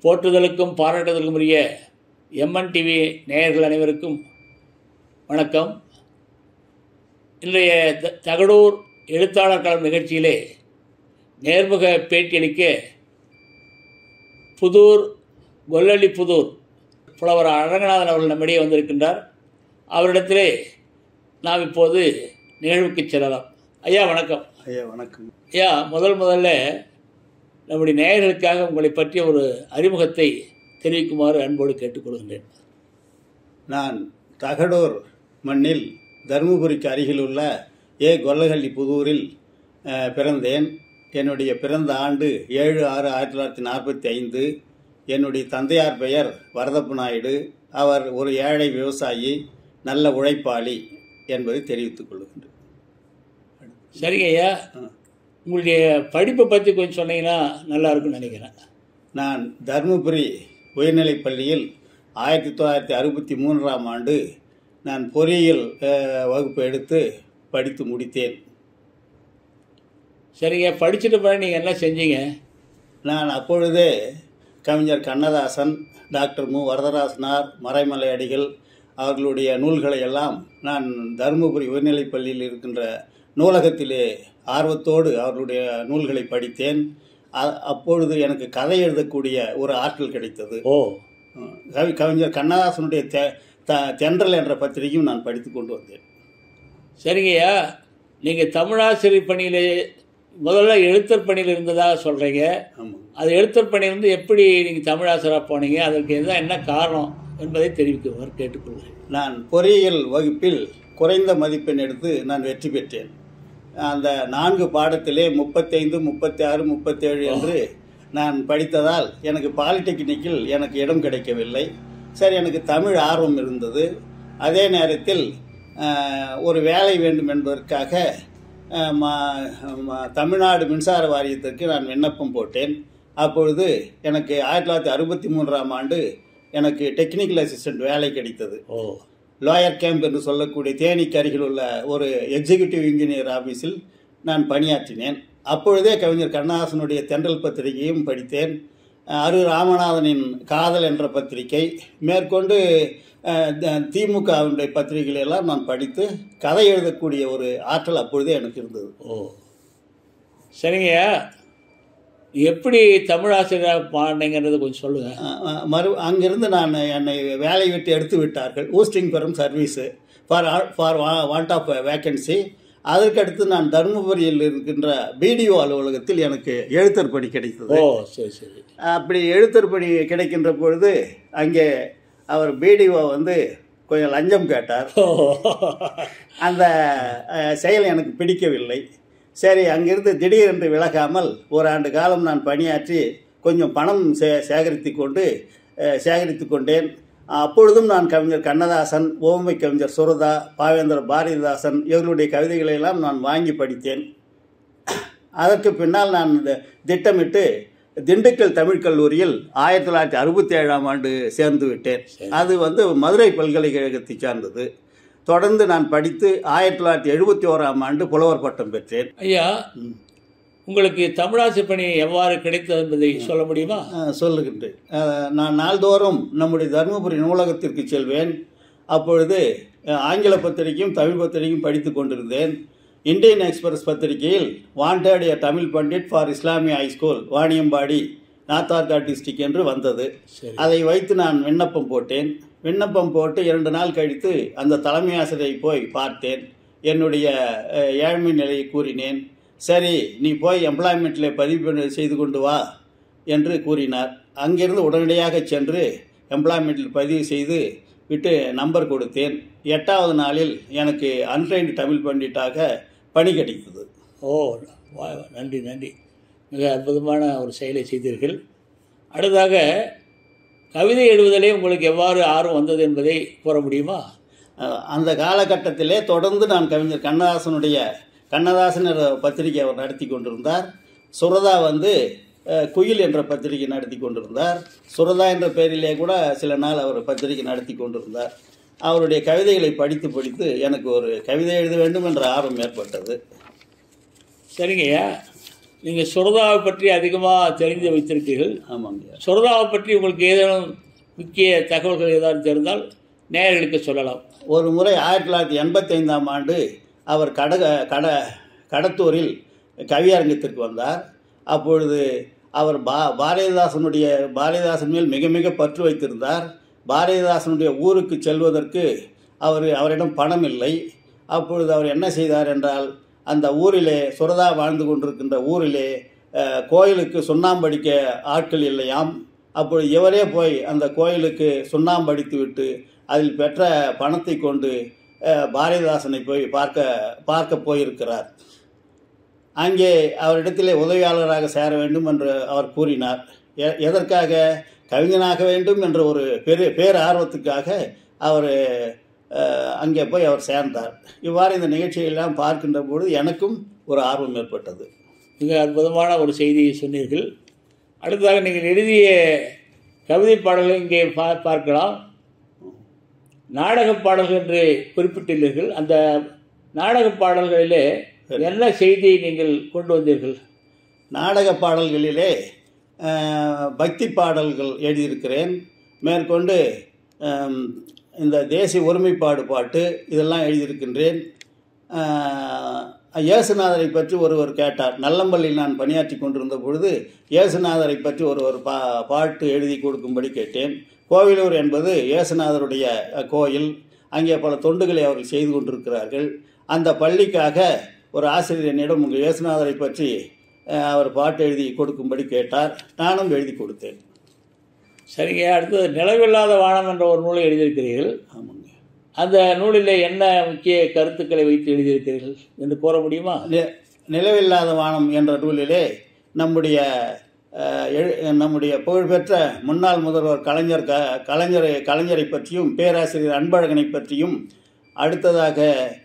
போற்றுதலுக்கும் பாராட்டுதலுக்கும் உரிய MN TV நேயர்கள் அனைவருக்கும் வணக்கம் இன்றைய த- தகடூர் எழுத்தாளர் களம் நிகழ்ச்சியிலே நேர்முக பேட்டியளிக்க புதூர் கொல்லள்ளி புதூர் புலவர் அழகநாதன் அவர்கள் நம்மிடையே வந்திருக்கின்றார் அவரிடத்திலே நாம் இப்போது நிகழ்வுக்கு செல்லலாம் ஐயா வணக்கம் ஐயா வணக்கம் ஐயா முதல் முதல்ல நம்முடைய நேயர்களுக்காக உங்களை பற்றிய ஒரு அறிமுகத்தை தெரிவிக்குமாறு அன்போடு கேட்டுக்கொள்கின்றேன் நான் தகடூர் மண்ணில் தருமபுரிக்கு அருகிலுள்ள ஏ கொல்லகள்ளி புதூரில் அஹ், பிறந்தேன் என்னுடைய பிறந்த ஆண்டு ஏழு ஆறு ஆயிரத்தி தொள்ளாயிரத்தி நாற்பத்தி ஐந்து என்னுடைய தந்தையார் பெயர் வரதப்பு நாயுடு அவர் ஒரு ஏழை விவசாயி நல்ல உழைப்பாளி என்பதை தெரிவித்துக் கொள்கின்றேன் சரிங்க ஐயா ஆ. உங்களுடைய படிப்பை பற்றி கொஞ்சம் சொன்னீங்கன்னா நல்லா இருக்கும்னு நினைக்கிறேன் நான் தருமபுரி உயர்நிலைப் பள்ளியில் ஆயிரத்தி தொள்ளாயிரத்தி அறுபத்தி மூன்றாம் ஆண்டு நான் பொறியியல் அஹ், வகுப்பு எடுத்து படித்து முடித்தேன் சரிங்க படிச்சுட்டு பிறகு நீங்கள் என்ன செஞ்சீங்க நான் அப்பொழுதே கவிஞர் கண்ணதாசன் டாக்டர் மு வரதராசனார் மறைமலை அடிகள் அவர்களுடைய நூல்களை எல்லாம் நான் தருமபுரி உயர்நிலைப் பள்ளியில் இருக்கின்ற நூலகத்திலே ஆர்வத்தோடு அவர்களுடைய நூல்களை படித்தேன் அ- அப்பொழுது எனக்கு கதை எழுதக்கூடிய ஒரு ஆற்றல் கிடைத்தது ஓ கவி கவிஞர் கண்ணதாசனுடைய தெ- த- தென்றல் என்ற பத்திரிகையும் நான் படித்து கொண்டு வந்தேன் சரிங்கய்யா நீங்கள் தமிழாசிரியர் பணியில் முதல்ல எழுத்தர் பணியில் இருந்ததாக சொல்கிறீங்க ஆமாம் அது எழுத்தர் பணி வந்து எப்படி நீங்கள் தமிழாசிரியராக போனீங்க அதற்கு எதுதான் என்ன காரணம் என்பதை தெரிவிக்குமாறு கேட்டுக்கொள்கிறேன் நான் பொறியியல் வகுப்பில் குறைந்த மதிப்பெண் எடுத்து நான் வெற்றி பெற்றேன் அந்த நான்கு பாடத்திலே முப்பத்தைந்து முப்பத்தி ஆறு முப்பத்தேழு என்று நான் படித்ததால் எனக்கு பாலிடெக்னிக்கில் எனக்கு இடம் கிடைக்கவில்லை சரி எனக்கு தமிழ் ஆர்வம் இருந்தது அதே நேரத்தில் அஹ், ஒரு வேலை வேண்டும் என்பதற்காக அஹ், ம- ம- தமிழ்நாடு மின்சார வாரியத்திற்கு நான் விண்ணப்பம் போட்டேன் அப்பொழுது எனக்கு ஆயிரத்தி தொள்ளாயிரத்தி அறுபத்தி மூன்றாம் ஆண்டு எனக்கு டெக்னிக்கல் அசிஸ்டன்ட் வேலை கிடைத்தது ஓ லாயர் கேம்ப் என்று சொல்லக்கூடிய தேனிக்கு அருகில் உள்ள ஒரு எக்ஸிகியூட்டிவ் இன்ஜினியர் ஆஃபீஸில் நான் பணியாற்றினேன் அப்பொழுதே கவிஞர் கண்ணதாசனுடைய தென்றல் பத்திரிகையும் படித்தேன் அரு ராமநாதனின் காதல் என்ற பத்திரிகை மேற்கொண்டு அஹ், த- திமுகவினுடைய பத்திரிகைகளை எல்லாம் நான் படித்து கதை எழுதக்கூடிய ஒரு ஆற்றல் அப்பொழுதே எனக்கு இருந்தது ஓ சரிங்கய்யா எப்படி தமிழ் ஆசிரியராக பாடினீங்கிறது கொஞ்சம் சொல்லுங்கள் அஹ், அஹ், மறு அங்கிருந்து நான் என்னை வேலை விட்டு எடுத்து விட்டார்கள் ஊஸ்டிங் பெறும் service for for want of vacancy அதற்கடுத்து நான் தருமபுரியில் இருக்கின்ற பிடிஓ அலுவலகத்தில் எனக்கு எழுத்தர் பணி கிடைத்தது ஓ சரி சரி அப்படி எழுத்தர் பணி கிடைக்கின்ற பொழுது அங்கே அவர் பிடிஓ வந்து கொஞ்சம் லஞ்சம் கேட்டார் ஓ அந்த அஹ், செயல் எனக்கு பிடிக்கவில்லை சரி அங்கிருந்து திடீரென்று விலகாமல் ஒரு ஆண்டு காலம் நான் பணியாற்றி கொஞ்சம் பணம் சே சேகரித்து கொண்டு அஹ், சேகரித்து கொண்டேன் அப்பொழுதும் நான் கவிஞர் கண்ணதாசன் ஓமை கவிஞர் சுரதா பாவேந்திர பாரதிதாசன் இவர்களுடைய கவிதைகளை எல்லாம் நான் வாங்கி படித்தேன் அதற்கு பின்னால் நான் இந்த திட்டமிட்டு திண்டுக்கல் தமிழ் கல்லூரியில் ஆயிரத்தி தொள்ளாயிரத்தி அறுபத்தி ஏழாம் ஆண்டு சேர்ந்து விட்டேன் அது வந்து மதுரை பல்கலைக்கழகத்தை சார்ந்தது தொடர்ந்து நான் படித்து ஆயிரத்தி தொள்ளாயிரத்தி எழுபத்தி ஓராம் ஆண்டு புலவர் பட்டம் பெற்றேன் ஐயா உங்களுக்கு தமிழாசிரியர் பணி எவ்வாறு கிடைத்தது என்பதை சொல்ல முடியுமா அஹ், சொல்லுகின்றேன் அஹ், நான் நாள்தோறும் நம்முடைய தருமபுரி நூலகத்திற்கு செல்வேன் அப்பொழுது அஹ், ஆங்கில பத்திரிகையும் தமிழ் பத்திரிகையும் படித்து கொண்டிருந்தேன் இந்தியன் எக்ஸ்பிரஸ் பத்திரிகையில் wanted A Tamil Pandit for இஸ்லாமிய ஹைஸ்கூல் வாணியம்பாடி நாத்தார்கா டிஸ்ட்ரிக்ட் என்று வந்தது சரி அதை வைத்து நான் விண்ணப்பம் போட்டேன் விண்ணப்பம் போட்டு இரண்டு நாள் கழித்து அந்த தலைமை ஆசிரியரை போய் பார்த்தேன் என்னுடைய அஹ், ஏழ்மை நிலையை கூறினேன் சரி நீ போய் எம்ப்ளாய்மெண்ட்டில் பதிவு பண்ணி- செய்து கொண்டு வா என்று கூறினார் அங்கிருந்து உடனடியாக சென்று எம்ப்ளாய்மெண்ட்டில் பதிவு செய்து விட்டு நம்பர் கொடுத்தேன் எட்டாவது நாளில் எனக்கு அன்ட்ரைன்டு தமிழ் பண்டிட்டாக பணி கிடைத்தது ஓ வா- நன்றி நன்றி மிக அற்புதமான ஒரு செயலை செய்தீர்கள் அடுத்ததாக கவிதை எழுதுவதிலே உங்களுக்கு எவ்வாறு ஆர்வம் வந்தது என்பதை கூற முடியுமா அஹ் அந்த காலகட்டத்திலே தொடர்ந்து நான் கவிஞர் கண்ணதாசனுடைய கண்ணதாசன் என்ற பத்திரிகை அவர் நடத்தி கொண்டிருந்தார் சுரதா வந்து அஹ், குயில் என்ற பத்திரிகை நடத்தி கொண்டிருந்தார் சுரதா என்ற பெயரிலே கூட சில நாள் அவர் பத்திரிகை நடத்தி கொண்டிருந்தார் அவருடைய கவிதைகளை படித்து படித்து எனக்கு ஒரு கவிதை எழுத வேண்டும் என்ற ஆர்வம் ஏற்பட்டது சரிங்கய்யா நீங்கள் சுரதாவை பற்றி அதிகமாக தெரிந்து வைத்திருக்கீர்கள் ஆமாங்க சுரதாவை பற்றி உங்களுக்கு ஏதேனும் முக்கிய தகவல்கள் ஏதாவது தெரிந்தால் நேயர்களுக்கு சொல்லலாம் ஒரு முறை ஆயிரத்தி தொள்ளாயிரத்தி எண்பத்தைந்தாம் ஆண்டு அவர் கடக கட கடத்தூரில் கவியரங்கத்திற்கு வந்தார் அப்பொழுது அவர் பா பாரதிதாசனுடைய பாரதிதாசன் மேல் மிக மிக பற்று வைத்திருந்தார் பாரதிதாசனுடைய ஊருக்கு செல்வதற்கு அவர் அவரிடம் பணம் இல்லை அப்பொழுது அவர் என்ன செய்தார் என்றால் அந்த ஊரிலே சுரதா வாழ்ந்து கொண்டிருக்கின்ற ஊரிலே அஹ், கோயிலுக்கு சுண்ணாம்படிக்க ஆட்கள் இல்லையாம் அப்பொழுது இவரே போய் அந்த கோயிலுக்கு சுண்ணாம்படித்து விட்டு அதில் பெற்ற பணத்தை கொண்டு அஹ், பாரதிதாசனை போய் பார்க்க பார்க்க போயிருக்கிறார் அங்கே அவரிடத்திலே உதவியாளராக சேர வேண்டும் என்று அவர் கூறினார் எ- எதற்காக கவிஞனாக வேண்டும் என்ற ஒரு பெரு பேர் ஆர்வத்துக்காக அவர் அஹ், அங்கே போய் அவர் சேர்ந்தார் இவ்வாறு இந்த நிகழ்ச்சியெல்லாம் பார்க்கின்ற பொழுது எனக்கும் ஒரு ஆர்வம் ஏற்பட்டது மிக அற்புதமான ஒரு செய்தியை சொன்னீர்கள் அடுத்ததாக நீங்கள் எழுதிய கவிதை பாடல்களை இங்கே பா பார்க்கலாம் நாடகப் பாடல்கள் என்று குறிப்பிட்டுள்ளீர்கள் அந்த நாடகப் பாடல்களிலே என்ன செய்தியை நீங்கள் கொண்டு வந்தீர்கள் நாடக பாடல்களிலே அஹ், பக்தி பாடல்கள் எழுதியிருக்கிறேன் மேற்கொண்டு அம், இந்த தேசிய ஒருமைப்பாடு பாட்டு இதெல்லாம் எழுதியிருக்கின்றேன் அஹ், இயேசுநாதரை பற்றி ஒருவர் கேட்டார் நல்லம்பள்ளியில் நான் பணியாற்றி கொண்டிருந்த பொழுது இயேசுநாதரை பற்றி ஒருவர் பா பாட்டு எழுதி கொடுக்கும்படி கேட்டேன் கோவிலூர் என்பது இயேசுநாதருடைய அஹ், கோயில் அங்கே பல தொண்டுகளை அவர்கள் செய்து கொண்டிருக்கிறார்கள் அந்த பள்ளிக்காக ஒரு ஆசிரியர் என்னிடம் உங்கள் இயேசுநாதரை பற்றி அஹ், அவர் பாட்டு எழுதி கொடுக்கும்படி கேட்டார் நானும் எழுதி கொடுத்தேன் சரிங்க அடுத்தது நிலவில்லாத வானம் என்ற ஒரு நூலை எழுதியிருக்கிறீர்கள் ஆமாங்க அந்த நூலிலே என்ன முக்கிய கருத்துக்களை வைத்து எழுதியிருக்கிறீர்கள் என்று கூற முடியுமா நி- நிலவில்லாத வானம் என்ற நூலிலே நம்முடைய அஹ், எழு- நம்முடைய புகழ்பெற்ற முன்னாள் முதல்வர் கலைஞர் க கலைஞரை கலைஞரை பற்றியும் பேராசிரியர் அன்பழகனை பற்றியும் அடுத்ததாக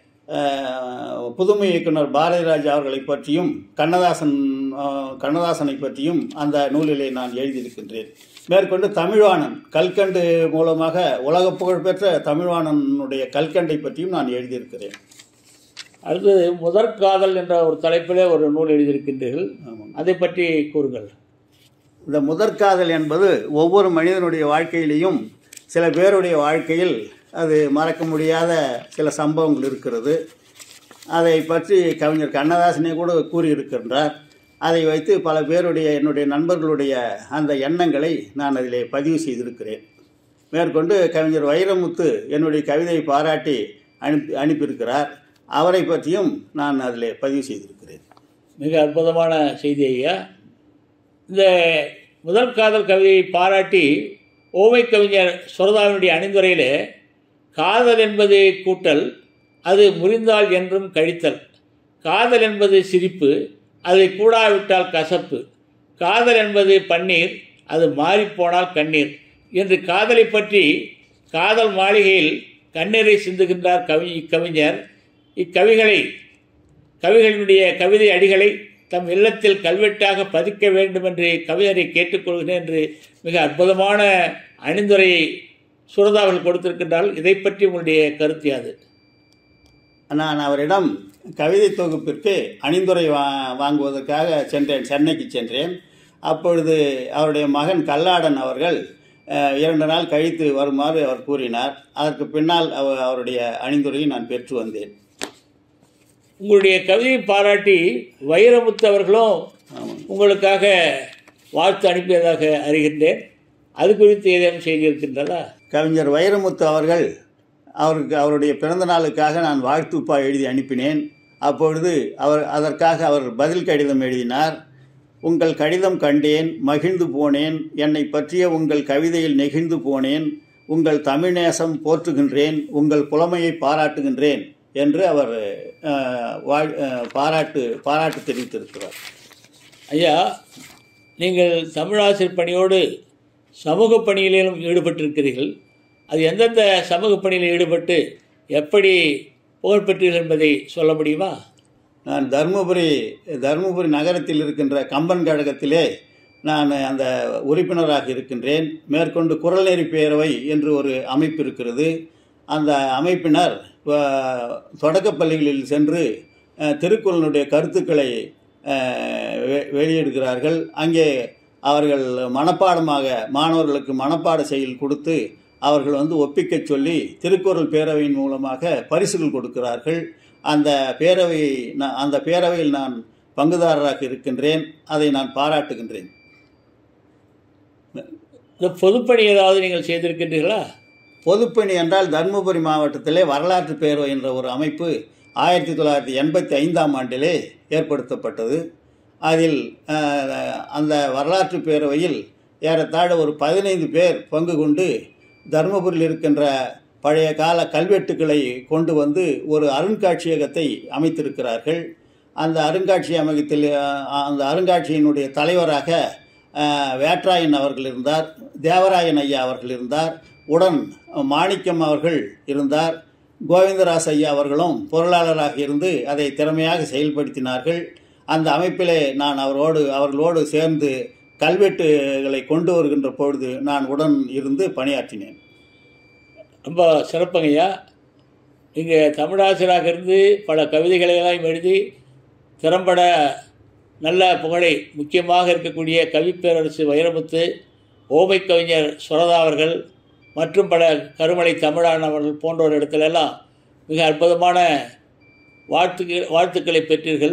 அஹ், புதுமை இயக்குனர் பாரதிராஜா அவர்களை பற்றியும் கண்ணதாசன் அஹ், கண்ணதாசனை பற்றியும் அந்த நூலிலே நான் எழுதியிருக்கின்றேன் மேற்கொண்டு தமிழ்வாணன் கல்கண்டு மூலமாக உலக புகழ்பெற்ற தமிழ்வாணனுடைய கல்கண்டை பற்றியும் நான் எழுதியிருக்கிறேன் அடுத்தது முதற்காதல் என்ற ஒரு தலைப்பிலே ஒரு நூல் எழுதியிருக்கின்றீர்கள் ஆமாம் அதை பற்றி கூறுங்கள் இந்த முதற்காதல் என்பது ஒவ்வொரு மனிதனுடைய வாழ்க்கையிலையும் சில பேருடைய வாழ்க்கையில் அது மறக்க முடியாத சில சம்பவங்கள் இருக்கிறது அதை பற்றி கவிஞர் கண்ணதாசனே கூட கூறியிருக்கின்றார் அதை வைத்து பல பேருடைய என்னுடைய நண்பர்களுடைய அந்த எண்ணங்களை நான் அதிலே பதிவு செய்திருக்கிறேன் மேற்கொண்டு கவிஞர் வைரமுத்து என்னுடைய கவிதையை பாராட்டி அனுப்பி அனுப்பியிருக்கிறார் அவரை பற்றியும் நான் அதிலே பதிவு செய்திருக்கிறேன் மிக அற்புதமான செய்தி ஐயா இந்த முதல் காதல் கவிதையை பாராட்டி ஓமை கவிஞர் சுரதாவினுடைய அணிந்துரையிலே காதல் என்பது கூட்டல் அது முறிந்தால் என்றும் கழித்தல் காதல் என்பது சிரிப்பு அதை கூடாவிட்டால் கசப்பு காதல் என்பது பன்னீர் அது மாறிப்போனால் கண்ணீர் என்று காதலை பற்றி காதல் மாளிகையில் கண்ணீரை சிந்துகின்றார் கவி இக்கவிஞர் இக்கவிகளை கவிகளினுடைய கவிதை அடிகளை தம் இல்லத்தில் கல்வெட்டாக பதிக்க வேண்டும் என்று கவிஞரை கேட்டுக்கொள்கிறேன் என்று மிக அற்புதமான அணிந்துரையை சுரதாவில் கொடுத்திருக்கின்றால் இதை பற்றி உங்களுடைய கருத்து யாது நான் அவரிடம் கவிதை தொகுப்பிற்கு அணிந்துரை வா வாங்குவதற்காக சென்றேன் சென்னைக்கு சென்றேன் அப்பொழுது அவருடைய மகன் கல்லாடன் அவர்கள் அஹ், இரண்டு நாள் கழித்து வருமாறு அவர் கூறினார் அதற்கு பின்னால் அவ அவருடைய அணிந்துரையை நான் பெற்று வந்தேன் உங்களுடைய கவிதையை பாராட்டி வைரமுத்து அவர்களும் ஆமாம் உங்களுக்காக வாழ்த்து அனுப்பியதாக அறிகின்றேன் அது குறித்து ஏதேனும் செய்தி இருக்கின்றதா கவிஞர் வைரமுத்து அவர்கள் அவருக்கு அவருடைய பிறந்த நாளுக்காக நான் வாழ்த்துப்பா எழுதி அனுப்பினேன் அப்பொழுது அவர் அதற்காக அவர் பதில் கடிதம் எழுதினார் உங்கள் கடிதம் கண்டேன் மகிழ்ந்து போனேன் என்னை பற்றிய உங்கள் கவிதையில் நெகிழ்ந்து போனேன் உங்கள் தமிழ்நேசம் போற்றுகின்றேன் உங்கள் புலமையை பாராட்டுகின்றேன் என்று அவர் அஹ், வாழ் அஹ், பாராட்டு பாராட்டு தெரிவித்திருக்கிறார் ஐயா நீங்கள் தமிழாசிரியர் பணியோடு சமூக பணியிலும் ஈடுபட்டிருக்கிறீர்கள் அது எந்தெந்த சமூக பணியில் ஈடுபட்டு எப்படி புகழ் பெற்றீர்கள் என்பதை சொல்ல முடியுமா நான் தருமபுரி தருமபுரி நகரத்தில் இருக்கின்ற கம்பன் கழகத்திலே நான் அந்த உறுப்பினராக இருக்கின்றேன் மேற்கொண்டு குரல்நெறி பேரவை என்று ஒரு அமைப்பு இருக்கிறது அந்த அமைப்பினர் அஹ், தொடக்கப் பள்ளிகளில் சென்று அஹ், திருக்குறளுடைய கருத்துக்களை அஹ், வெ- வெளியிடுகிறார்கள் அங்கே அவர்கள் மனப்பாடமாக மாணவர்களுக்கு மனப்பாட செயல் கொடுத்து அவர்கள் வந்து ஒப்பிக்கச் சொல்லி திருக்குறள் பேரவையின் மூலமாக பரிசுகள் கொடுக்கிறார்கள் அந்த பேரவை நான் அந்த பேரவையில் நான் பங்குதாரராக இருக்கின்றேன் அதை நான் பாராட்டுகின்றேன் இந்த பொதுப்பணி ஏதாவது நீங்கள் செய்திருக்கின்றீர்களா பொதுப்பணி என்றால் தருமபுரி மாவட்டத்திலே வரலாற்று பேரவை என்ற ஒரு அமைப்பு ஆயிரத்தி தொள்ளாயிரத்தி எண்பத்தி ஐந்தாம் ஆண்டிலே ஏற்படுத்தப்பட்டது அதில் அஹ், அந்த வரலாற்று பேரவையில் ஏறத்தாழ ஒரு பதினைந்து பேர் பங்கு கொண்டு தருமபுரியில் இருக்கின்ற பழைய கால கல்வெட்டுக்களை கொண்டு வந்து ஒரு அருங்காட்சியகத்தை அமைத்திருக்கிறார்கள் அந்த அருங்காட்சியகத்தில் அஹ், அந்த அருங்காட்சியினுடைய தலைவராக அஹ், வேட்ராயன் அவர்கள் இருந்தார் தேவராயன் ஐயா அவர்கள் இருந்தார் உடன் மாணிக்கம் அவர்கள் இருந்தார் கோவிந்தராஸ் ஐயா அவர்களும் பொருளாளராக இருந்து அதை திறமையாக செயல்படுத்தினார்கள் அந்த அமைப்பிலே நான் அவரோடு அவர்களோடு சேர்ந்து கல்வெட்டுகளை கொண்டு வருகின்ற பொழுது நான் உடன் இருந்து பணியாற்றினேன் ரொம்ப சிறப்புங்கய்யா நீங்கள் தமிழாசிரியராக இருந்து பல கவிதைகளை எல்லாம் எழுதி திறம்பட நல்ல புகழை முக்கியமாக இருக்கக்கூடிய கவிப்பேரரசு வைரமுத்து ஓமை கவிஞர் சுரதா அவர்கள் மற்றும் பல கருமலை தமிழான் அவர்கள் போன்றோர் இடத்துலெல்லாம் மிக அற்புதமான வாழ்த்துக்கள் வாழ்த்துக்களை பெற்றீர்கள்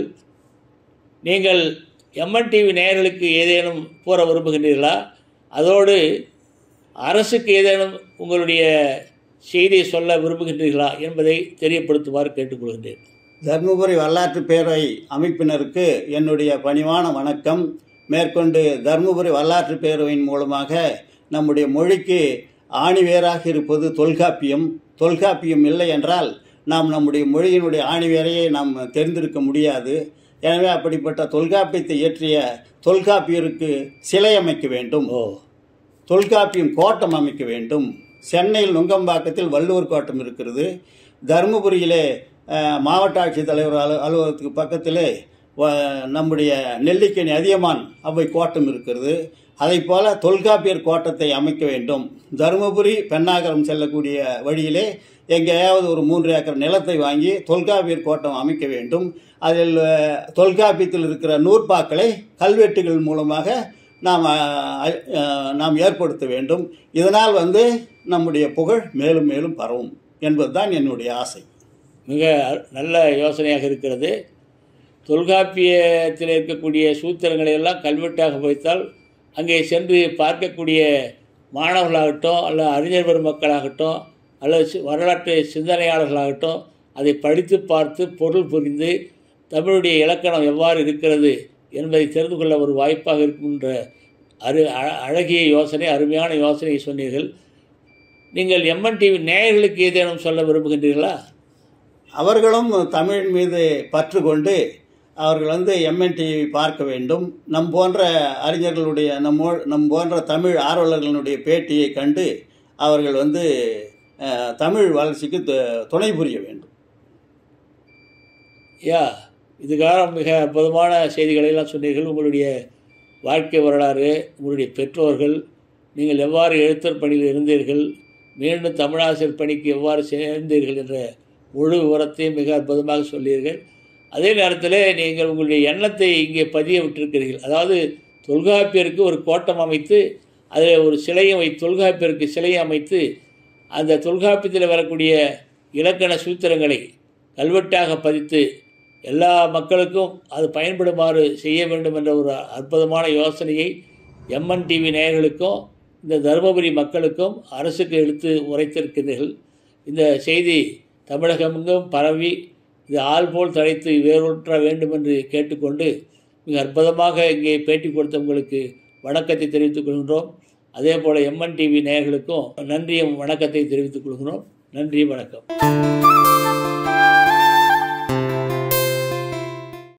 நீங்கள் எம்என் டிவி நேயர்களுக்கு ஏதேனும் கூற விரும்புகின்றீர்களா அதோடு அரசுக்கு ஏதேனும் உங்களுடைய செய்தியை சொல்ல விரும்புகின்றீர்களா என்பதை தெரியப்படுத்துமாறு கேட்டுக்கொள்கின்றேன் தருமபுரி வரலாற்று பேரவை அமைப்பினருக்கு என்னுடைய பணிவான வணக்கம் மேற்கொண்டு தருமபுரி வரலாற்று பேரவையின் மூலமாக நம்முடைய மொழிக்கு ஆணிவேராக இருப்பது தொல்காப்பியம் தொல்காப்பியம் இல்லை என்றால் நாம் நம்முடைய மொழியினுடைய ஆணிவேரையை நாம் தெரிந்திருக்க முடியாது எனவே அப்படிப்பட்ட தொல்காப்பியத்தை இயற்றிய தொல்காப்பியருக்கு சிலை அமைக்க வேண்டும் ஓ தொல்காப்பியம் கோட்டம் அமைக்க வேண்டும் சென்னையில் நுங்கம்பாக்கத்தில் வள்ளுவர் கோட்டம் இருக்கிறது தருமபுரியிலே அஹ், மாவட்ட ஆட்சித்தலைவர் அலு அலுவலகத்துக்கு பக்கத்திலே வ- நம்முடைய நெல்லிக்கனி அதியமான் அவை கோட்டம் இருக்கிறது அதை போல தொல்காப்பியர் கோட்டத்தை அமைக்க வேண்டும் தருமபுரி பெண்ணாகரம் செல்லக்கூடிய வழியிலே எங்கேயாவது ஒரு மூன்று ஏக்கர் நிலத்தை வாங்கி தொல்காப்பியர் கோட்டம் அமைக்க வேண்டும் அதில் அஹ், தொல்காப்பியத்தில் இருக்கிற நூற்பாக்களை கல்வெட்டுகள் மூலமாக நாம் அஹ், அஹ், நாம் ஏற்படுத்த வேண்டும் இதனால் வந்து நம்முடைய புகழ் மேலும் மேலும் பரவும் என்பதுதான் என்னுடைய ஆசை மிக நல்ல யோசனையாக இருக்கிறது தொல்காப்பியத்தில் இருக்கக்கூடிய சூத்திரங்களை எல்லாம் கல்வெட்டாக வைத்தால் அங்கே சென்று பார்க்கக்கூடிய மாணவர்களாகட்டும் அல்லது அறிஞர் பெருமக்களாகட்டும் அல்லது சி- வரலாற்று சிந்தனையாளர்களாகட்டும் அதை படித்து பார்த்து பொருள் புரிந்து தமிழுடைய இலக்கணம் எவ்வாறு இருக்கிறது என்பதை தெரிந்து கொள்ள ஒரு வாய்ப்பாக இருக்கின்ற அரு அ- அழகிய யோசனை அருமையான யோசனையை சொன்னீர்கள் நீங்கள் எம்என் டிவி நேயர்களுக்கு ஏதேனும் சொல்ல விரும்புகின்றீர்களா அவர்களும் தமிழ் மீது பற்று கொண்டு அவர்கள் வந்து எம்என்டி பார்க்க வேண்டும் நம் போன்ற அறிஞர்களுடைய நம்மோ நம் போன்ற தமிழ் ஆர்வலர்களுடைய பேட்டியை கண்டு அவர்கள் வந்து அஹ், தமிழ் வளர்ச்சிக்கு து- துணை புரிய வேண்டும் யா இதுக்காக மிக அற்புதமான செய்திகளை எல்லாம் சொன்னீர்கள் உங்களுடைய வாழ்க்கை வரலாறு உங்களுடைய பெற்றோர்கள் நீங்கள் எவ்வாறு எழுத்தர் பணியில் இருந்தீர்கள் மீண்டும் தமிழாசிரியர் பணிக்கு எவ்வாறு சேர்ந்தீர்கள் என்ற முழு விவரத்தையும் மிக அற்புதமாக சொல்லீர்கள் அதே நேரத்தில் நீங்கள் உங்களுடைய எண்ணத்தை இங்கே பதிய விட்டிருக்கிறீர்கள் அதாவது தொல்காப்பியருக்கு ஒரு கோட்டம் அமைத்து அதில் ஒரு சிலையும் வை தொல்காப்பியருக்கு சிலையும் அமைத்து அந்த தொல்காப்பியத்தில் வரக்கூடிய இலக்கண சூத்திரங்களை கல்வெட்டாக பதித்து எல்லா மக்களுக்கும் அது பயன்படுமாறு செய்ய வேண்டும் என்ற ஒரு அற்புதமான யோசனையை எம்என் டிவி நேயர்களுக்கும் இந்த தருமபுரி மக்களுக்கும் அரசுக்கு எடுத்து உரைத்திருக்கிறீர்கள் இந்த செய்தி தமிழகமெங்கும் பரவி இது ஆள் போல் தழைத்து வேரூற்ற வேண்டும் என்று கேட்டுக்கொண்டு மிக அற்புதமாக இங்கே பேட்டி கொடுத்த உங்களுக்கு வணக்கத்தை தெரிவித்துக் கொள்கின்றோம் அதே போல் எம்என் டிவி நேயர்களுக்கும் நன்றியும் வணக்கத்தை தெரிவித்துக் கொள்கிறோம் நன்றி வணக்கம்